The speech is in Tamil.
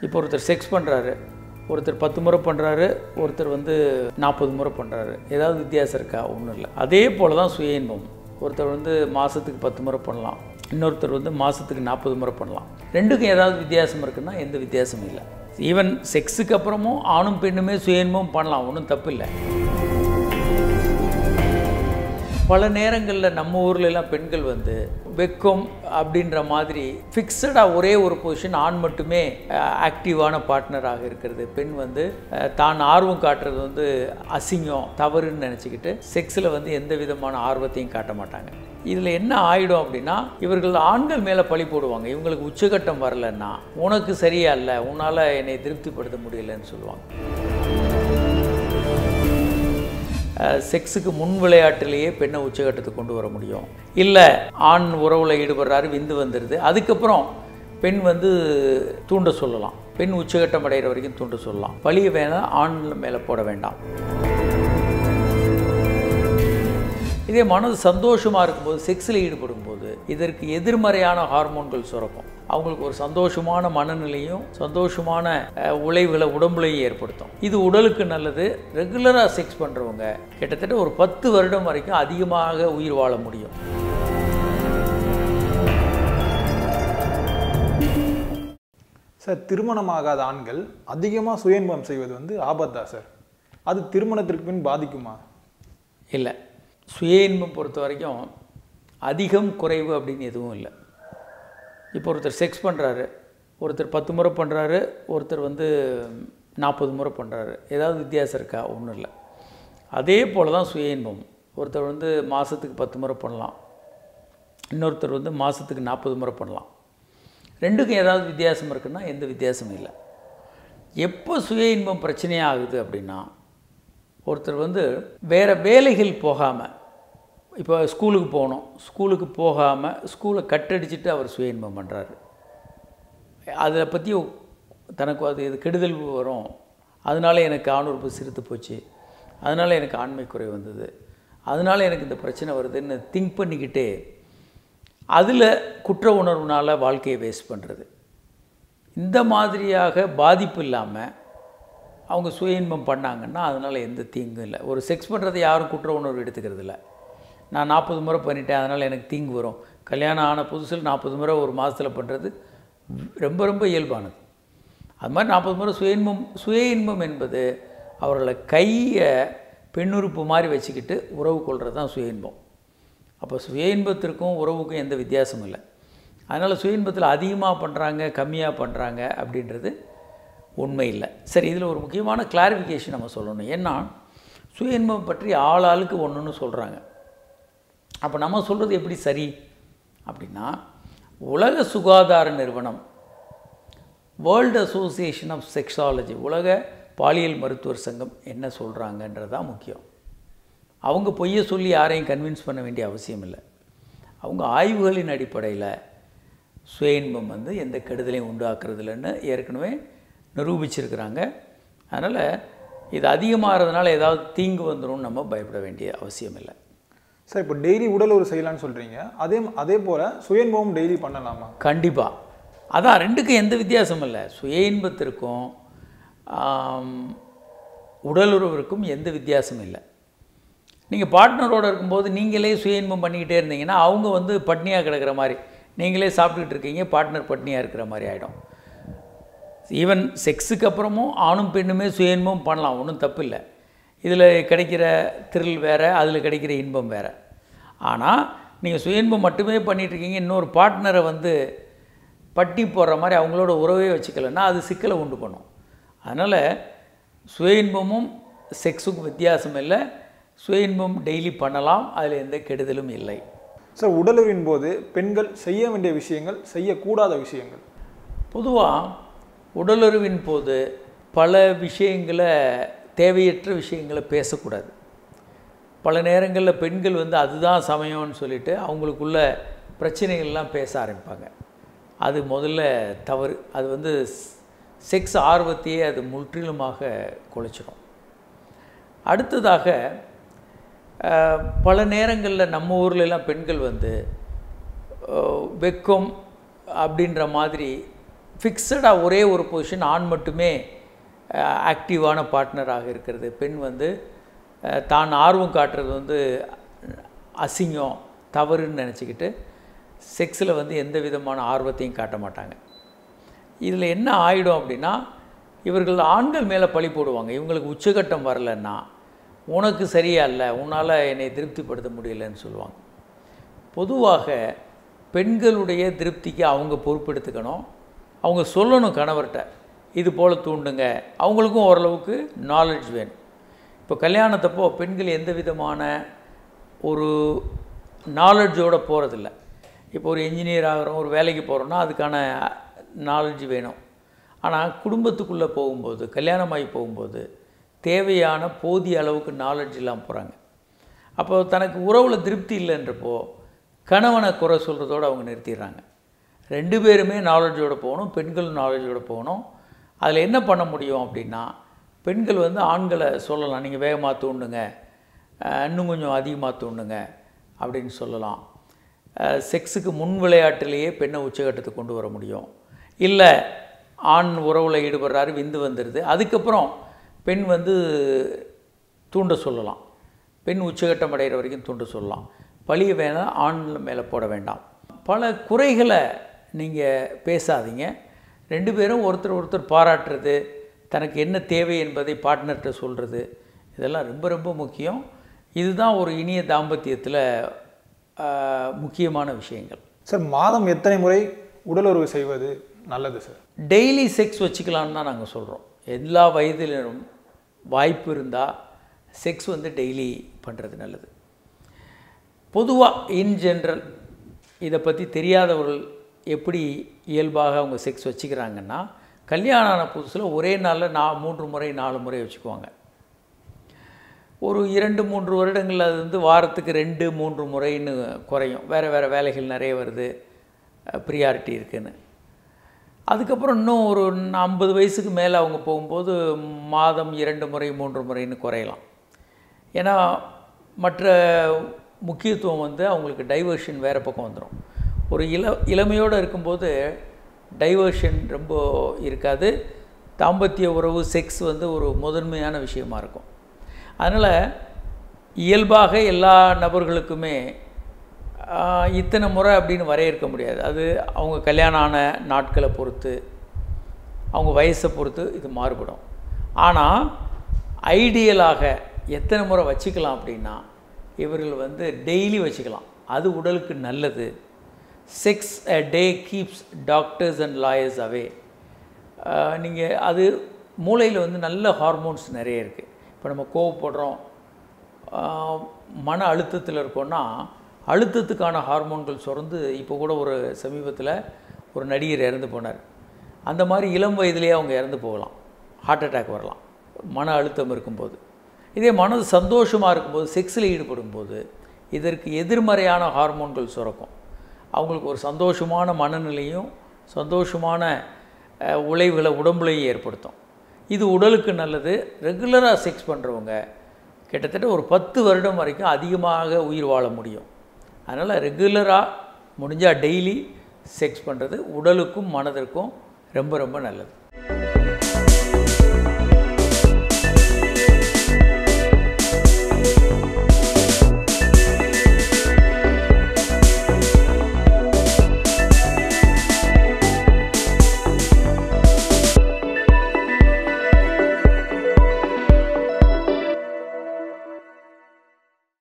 இப்போ ஒருத்தர் செக்ஸ் பண்ணுறாரு ஒருத்தர் பத்து முறை பண்ணுறாரு ஒருத்தர் வந்து நாற்பது முறை பண்ணுறாரு ஏதாவது வித்தியாசம் இருக்கா ஒன்றும் இல்லை அதே போல் தான் சுய இன்பம் ஒருத்தர் வந்து மாதத்துக்கு பத்து முறை பண்ணலாம் இன்னொருத்தர் வந்து மாதத்துக்கு நாற்பது முறை பண்ணலாம் ரெண்டுக்கும் ஏதாவது வித்தியாசம் இருக்குன்னா எந்த வித்தியாசமும் இல்லை ஈவன் செக்ஸுக்கு அப்புறமும் ஆணும் பெண்ணுமே சுய இன்பம் பண்ணலாம் ஒன்றும் தப்பு இல்லை பல நேரங்களில் நம்ம ஊர்ல எல்லாம் பெண்கள் வந்து வெக்கம் அப்படின்ற மாதிரி ஃபிக்ஸடாக ஒரே ஒரு பொசிஷன் ஆண் மட்டுமே ஆக்டிவான பார்ட்னராக இருக்கிறது பெண் வந்து அஹ், தான் ஆர்வம் காட்டுறது வந்து அசிங்கம் தவறுன்னு நினச்சிக்கிட்டு செக்ஸில் வந்து எந்த விதமான ஆர்வத்தையும் காட்ட மாட்டாங்க இதில் என்ன ஆயிடும் அப்படின்னா இவர்கள் ஆண்கள் மேலே பழி போடுவாங்க இவங்களுக்கு உச்சகட்டம் வரலன்னா உனக்கு சரியா இல்லை உன்னால் என்னை திருப்திப்படுத்த முடியலன்னு சொல்லுவாங்க செக்ஸுக்கு முன் விளையாட்டிலேயே பெண்ணை உச்சகட்டத்துக்கு கொண்டு வர முடியும் இல்லை ஆண் உறவில் ஈடுபடுறாரு விந்து வந்துடுது அதுக்கப்புறம் பெண் வந்து தூண்ட சொல்லலாம் பெண் உச்சகட்டம் அடைகிற வரைக்கும் தூண்ட சொல்லலாம் பழிய வேணால் ஆண் மேலே போட வேண்டாம் இதே மனது சந்தோஷமாக இருக்கும்போது செக்ஸில் ஈடுபடும் போது இதற்கு எதிர்மறையான ஹார்மோன்கள் சுரக்கும் அவங்களுக்கு ஒரு சந்தோஷமான மனநிலையும் சந்தோஷமான அஹ், உழைவுகளை உடம்புலையும் ஏற்படுத்தும் இது உடலுக்கு நல்லது ரெகுலராக செக்ஸ் பண்ணுறவங்க கிட்டத்தட்ட ஒரு பத்து வருடம் வரைக்கும் அதிகமாக உயிர் வாழ முடியும் சார் திருமணமாகாத ஆண்கள் அதிகமாக சுயன்பம் செய்வது வந்து ஆபத்தா சார் அது திருமணத்திற்கு பின் பாதிக்குமா இல்லை சுய இன்பம் பொறுத்த வரைக்கும் அதிகம் குறைவு அப்படின்னு எதுவும் இல்லை இப்போ ஒருத்தர் செக்ஸ் பண்ணுறாரு ஒருத்தர் பத்து முறை பண்ணுறாரு ஒருத்தர் வந்து நாற்பது முறை பண்ணுறாரு ஏதாவது வித்தியாசம் இருக்கா ஒன்றும் இல்லை அதே போல் தான் சுய இன்பம் ஒருத்தர் வந்து மாதத்துக்கு பத்து முறை பண்ணலாம் இன்னொருத்தர் வந்து மாதத்துக்கு நாற்பது முறை பண்ணலாம் ரெண்டுக்கும் ஏதாவது வித்தியாசம் இருக்குன்னா எந்த வித்தியாசமும் இல்லை எப்போ சுய இன்பம் பிரச்சனையாகுது அப்படின்னா ஒருத்தர் வந்து வேறு வேலைகள் போகாமல் இப்போ ஸ்கூலுக்கு போகணும் ஸ்கூலுக்கு போகாமல் ஸ்கூலை கட்டடிச்சிட்டு அவர் சுய இன்பம் பண்ணுறாரு அதை பற்றி தனக்கு அது இது கெடுதல் வரும் அதனால எனக்கு ஆணுறுப்பு சிரித்து போச்சு அதனால எனக்கு ஆண்மை குறை வந்தது அதனால எனக்கு இந்த பிரச்சனை வருதுன்னு திங்க் பண்ணிக்கிட்டே அதில் குற்ற உணர்வுனால வாழ்க்கையை வேஸ்ட் பண்ணுறது இந்த மாதிரியாக பாதிப்பு இல்லாமல் அவங்க சுய இன்பம் பண்ணாங்கன்னா அதனால் எந்த தீங்கும் இல்லை ஒரு செக்ஸ் பண்ணுறதை யாரும் குற்ற உணர்வு எடுத்துக்கிறது இல்லை நான் நாற்பது முறை பண்ணிட்டேன் அதனால் எனக்கு தீங்கு வரும் கல்யாணம் ஆன புதுசில் நாற்பது முறை ஒரு மாதத்தில் பண்ணுறது ரொம்ப ரொம்ப இயல்பானது அது மாதிரி நாற்பது முறை சுய இன்பம் சுய இன்பம் என்பது அவர்களை கையை பெண்ணுறுப்பு மாதிரி வச்சுக்கிட்டு உறவு கொள்கிறது தான் சுய இன்பம் அப்போ சுய இன்பத்திற்கும் உறவுக்கும் எந்த வித்தியாசமும் இல்லை அதனால் சுய இன்பத்தில் அதிகமாக பண்ணுறாங்க கம்மியாக பண்ணுறாங்க அப்படின்றது உண்மை இல்லை சரி இதில் ஒரு முக்கியமான கிளாரிஃபிகேஷன் நம்ம சொல்லணும் ஏன்னா சுய இன்பம் பற்றி ஆள் ஆளுக்கு ஒன்றுன்னு சொல்கிறாங்க அப்போ நம்ம சொல்கிறது எப்படி சரி அப்படின்னா உலக சுகாதார நிறுவனம் வேர்ல்டு அசோசியேஷன் ஆஃப் செக்ஸாலஜி உலக பாலியல் மருத்துவர் சங்கம் என்ன சொல்கிறாங்கன்றது தான் முக்கியம் அவங்க பொய்யை சொல்லி யாரையும் கன்வின்ஸ் பண்ண வேண்டிய அவசியம் இல்லை அவங்க ஆய்வுகளின் அடிப்படையில் சுய இன்பம் வந்து எந்த கெடுதலையும் உண்டாக்குறது இல்லைன்னு ஏற்கனவே நிரூபிச்சிருக்கிறாங்க அதனால் இது அதிகமாகிறதுனால ஏதாவது தீங்கு வந்துரும்னு நம்ம பயப்பட வேண்டிய அவசியம் இல்லை சார் இப்போ டெய்லி உடல் ஒரு செய்யலாம்னு சொல்கிறீங்க அதே அதே போல் சுயன்பம் டெய்லி பண்ணலாமா கண்டிப்பாக அதான் ரெண்டுக்கும் எந்த வித்தியாசமும் இல்லை சுய இன்பத்திற்கும் ஆம், உடலுறவிற்கும் எந்த வித்தியாசமும் இல்லை நீங்கள் பார்ட்னரோடு இருக்கும்போது நீங்களே சுய இன்பம் பண்ணிக்கிட்டே இருந்தீங்கன்னா அவங்க வந்து பட்னியாக கிடக்கிற மாதிரி நீங்களே சாப்பிட்டுக்கிட்டு இருக்கீங்க பார்ட்னர் பட்னியாக இருக்கிற மாதிரி ஆகிடும் ஈவன் செக்ஸுக்கு அப்புறமும் ஆணும் பெண்ணுமே சுய இன்பம் பண்ணலாம் ஒன்றும் தப்பு இல்லை இதில் கிடைக்கிற thrill வேறு அதில் கிடைக்கிற இன்பம் வேறு ஆனால் நீங்கள் சுய இன்பம் மட்டுமே பண்ணிட்டு இருக்கீங்க இன்னொரு பார்ட்னரை வந்து பட்டி போடுற மாதிரி அவங்களோட உறவே வச்சுக்கலன்னா அது சிக்கலை உண்டு பண்ணும் அதனால் சுய இன்பமும் செக்ஸுக்கும் வித்தியாசம் இல்லை சுய இன்பம் டெய்லி பண்ணலாம் அதில் எந்த கெடுதலும் இல்லை சார் உடலுறவின் போது பெண்கள் செய்ய வேண்டிய விஷயங்கள் செய்யக்கூடாத விஷயங்கள் பொதுவாக உடலுறவின் போது பல விஷயங்களை தேவையற்ற விஷயங்களை பேசக்கூடாது பல நேரங்களில் பெண்கள் வந்து அதுதான் சமயம்னு சொல்லிட்டு அவங்களுக்குள்ள பிரச்சனைகள்லாம் பேச ஆரம்பிப்பாங்க அது முதல்ல தவறு அது வந்து செக்ஸ் ஆர்வத்தையே அது முற்றிலுமாக குலைச்சிடும் அடுத்ததாக அஹ், பல நேரங்களில் நம்ம ஊர்ல எல்லாம் பெண்கள் வந்து அஹ், வெக்கம் அப்படின்ற மாதிரி ஃபிக்ஸடாக ஒரே ஒரு பொசிஷன் ஆண் மட்டுமே ஆக்டிவான பார்ட்னராக இருக்கிறது பெண் வந்து அஹ், தான் ஆர்வம் காட்டுறது வந்து அசிங்கம் தவறுன்னு நினச்சிக்கிட்டு செக்ஸில் வந்து எந்த விதமான ஆர்வத்தையும் காட்ட மாட்டாங்க இதில் என்ன ஆகிடும் அப்படின்னா இவர்கள் ஆண்கள் மேலே பழி போடுவாங்க இவங்களுக்கு உச்சகட்டம் வரலன்னா உனக்கு சரியா இல்லை உன்னால் என்னை திருப்திப்படுத்த முடியலன்னு சொல்லுவாங்க பொதுவாக பெண்களுடைய திருப்திக்கு அவங்க பொறுப்பெடுத்துக்கணும் அவங்க சொல்லணும் கணவர்கிட்ட இது போல் தூண்டுங்க அவங்களுக்கும் ஓரளவுக்கு நாலேஜ் வேணும் இப்போ கல்யாணத்தப்போ பெண்கள் எந்த விதமான ஒரு நாலேஜோடு போகிறதில்ல இப்போ ஒரு இன்ஜினியர் ஆகிறோம் ஒரு வேலைக்கு போகிறோம்னா அதுக்கான நாலேஜ் வேணும் ஆனால் குடும்பத்துக்குள்ளே போகும்போது கல்யாணமாகி போகும்போது தேவையான போதிய அளவுக்கு நாலேஜ் இல்லாமல் போகிறாங்க அப்போ தனக்கு உறவில் திருப்தி இல்லைன்றப்போ கணவனை குறை சொல்கிறதோடு அவங்க நிறுத்திடுறாங்க ரெண்டு பேருமே நாலேஜோடு போகணும் பெண்களும் நாலேஜோடு போகணும் அதில் என்ன பண்ண முடியும் அப்படின்னா பெண்கள் வந்து ஆண்களை சொல்லலாம் நீங்கள் வேகமாக தூண்டுங்க அஹ் இன்னும் கொஞ்சம் அதிகமாக தூண்டுங்க அப்படின்னு சொல்லலாம் அஹ் செக்ஸுக்கு முன் விளையாட்டிலேயே பெண்ணை உச்சகட்டத்துக்கு கொண்டு வர முடியும் இல்லை ஆண் உறவில் ஈடுபடுறாரு விந்து வந்துடுது அதுக்கப்புறம் பெண் வந்து தூண்ட சொல்லலாம் பெண் உச்சகட்டம் அடைகிற வரைக்கும் தூண்ட சொல்லலாம் பழிய வேணால் ஆண் மேலே போட வேண்டாம் பல குறைகளை நீங்கள் பேசாதீங்க ரெண்டு பேரும் ஒருத்தர் ஒருத்தர் பாராட்டுறது தனக்கு என்ன தேவை என்பதை பார்ட்னர்கிட்ட சொல்கிறது இதெல்லாம் ரொம்ப ரொம்ப முக்கியம் இதுதான் ஒரு இனிய தாம்பத்தியத்தில் முக்கியமான விஷயங்கள் சார் மாதம் எத்தனை முறை உடலுறவு செய்வது நல்லது சார் டெய்லி செக்ஸ் வச்சுக்கலான்னு தான் நாங்கள் சொல்கிறோம் எல்லா வயதிலும் வாய்ப்பு இருந்தால் செக்ஸ் வந்து டெய்லி பண்ணுறது நல்லது பொதுவாக இன் ஜென்ரல் இதை பற்றி தெரியாதவர்கள் எப்படி இயல்பாக அவங்க செக்ஸ் வச்சுக்கிறாங்கன்னா கல்யாணம் ஆன புதுசில் ஒரே நாளில் நா மூன்று முறை நாலு முறை வச்சுக்குவாங்க ஒரு இரண்டு மூன்று வருடங்கள் அது வந்து வாரத்துக்கு ரெண்டு மூன்று முறைன்னு குறையும் வேறு வேறு வேலைகள் நிறைய வருது ப்ரியாரிட்டி இருக்குன்னு அதுக்கப்புறம் இன்னும் ஒரு ஐம்பது வயசுக்கு மேலே அவங்க போகும்போது மாதம் இரண்டு முறை மூன்று முறைன்னு குறையலாம் ஏன்னா மற்ற முக்கியத்துவம் வந்து அவங்களுக்கு டைவர்ஷன் வேறு பக்கம் வந்துடும் ஒரு இள இளமையோடு இருக்கும்போது டைவர்ஷன் ரொம்ப இருக்காது தாம்பத்திய உறவு செக்ஸ் வந்து ஒரு முதன்மையான விஷயமா இருக்கும் அதனால் இயல்பாக எல்லா நபர்களுக்குமே ஆஹ், இத்தனை முறை அப்படின்னு வரையறுக்க முடியாது அது அவங்க கல்யாணம் ஆன நாட்களை பொறுத்து அவங்க வயசை பொறுத்து இது மாறுபடும் ஆனால் ஐடியலாக எத்தனை முறை வச்சுக்கலாம் அப்படின்னா இவர்கள் வந்து டெய்லி வச்சுக்கலாம் அது உடலுக்கு நல்லது sex a day keeps doctors and lawyers away நீங்கள் அது மூளையில் வந்து நல்ல ஹார்மோன்ஸ் நிறைய இருக்குது இப்போ நம்ம கோவப்படுறோம் ஆஹ், மன அழுத்தத்தில் இருக்கோன்னா அழுத்தத்துக்கான ஹார்மோன்கள் சுரந்து இப்போ கூட ஒரு சமீபத்தில் ஒரு நடிகர் இறந்து போனார் அந்த மாதிரி இளம் வயதிலேயே அவங்க இறந்து போகலாம் ஹார்ட் அட்டாக் வரலாம் மன அழுத்தம் இருக்கும்போது இதே மனது சந்தோஷமாக இருக்கும்போது செக்ஸில் ஈடுபடும் போது இதற்கு எதிர்மறையான ஹார்மோன்கள் சுரக்கும் அவங்களுக்கு ஒரு சந்தோஷமான மனநிலையும் சந்தோஷமான அஹ், உழைவுகளை உடம்புலையும் ஏற்படுத்தும் இது உடலுக்கு நல்லது ரெகுலராக செக்ஸ் பண்ணுறவங்க கிட்டத்தட்ட ஒரு பத்து வருடம் வரைக்கும் அதிகமாக உயிர் வாழ முடியும் அதனால் ரெகுலராக முடிஞ்சால் டெய்லி செக்ஸ் பண்ணுறது உடலுக்கும் மனதிற்கும் ரொம்ப ரொம்ப நல்லது